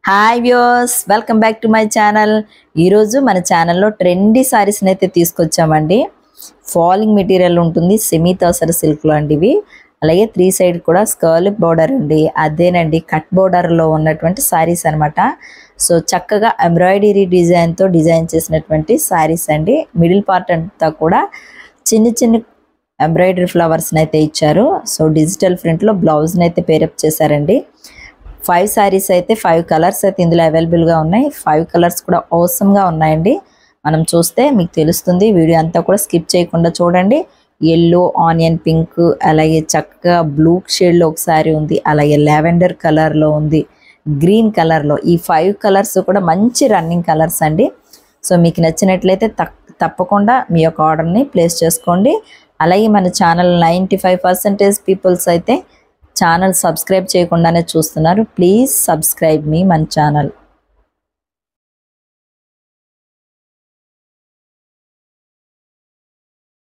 hi views welcome back to my channel ఈరోజు మన ఛానల్లో ట్రెండీ శారీస్ని అయితే తీసుకొచ్చామండి ఫాలింగ్ మెటీరియల్ ఉంటుంది సెమీ తోసర సిల్క్లో అండి ఇవి అలాగే త్రీ సైడ్ కూడా స్కర్లిప్ బోర్డర్ అండి అదేనండి కట్ బోర్డర్లో ఉన్నటువంటి శారీస్ అన్నమాట సో చక్కగా ఎంబ్రాయిడరీ డిజైన్తో డిజైన్ చేసినటువంటి శారీస్ అండి మిడిల్ పార్ట్ అంతా కూడా చిన్న చిన్న ఎంబ్రాయిడరీ ఫ్లవర్స్ని అయితే ఇచ్చారు సో డిజిటల్ ప్రింట్లో బ్లౌజ్ని అయితే పేరప్ చేశారండి ఫైవ్ శారీస్ అయితే ఫైవ్ కలర్స్ అయితే ఇందులో అవైలబుల్గా ఉన్నాయి ఫైవ్ కలర్స్ కూడా అవసరంగా ఉన్నాయండి మనం చూస్తే మీకు తెలుస్తుంది వీడియో అంతా కూడా స్కిప్ చేయకుండా చూడండి ఎల్లో ఆనియన్ పింక్ అలాగే చక్కగా బ్లూ షేడ్లో ఒక శారీ ఉంది అలాగే లావెండర్ కలర్లో ఉంది గ్రీన్ కలర్లో ఈ ఫైవ్ కలర్స్ కూడా మంచి రన్నింగ్ కలర్స్ అండి సో మీకు నచ్చినట్లయితే తక్ తప్పకుండా మీ యొక్క ఆర్డర్ని ప్లేస్ చేసుకోండి అలాగే మన channel ninety five percentage peoples అయితే ఛానల్ సబ్స్క్రైబ్ చేయకుండానే చూస్తున్నారు ప్లీజ్ సబ్స్క్రైబ్ మీ మన ఛానల్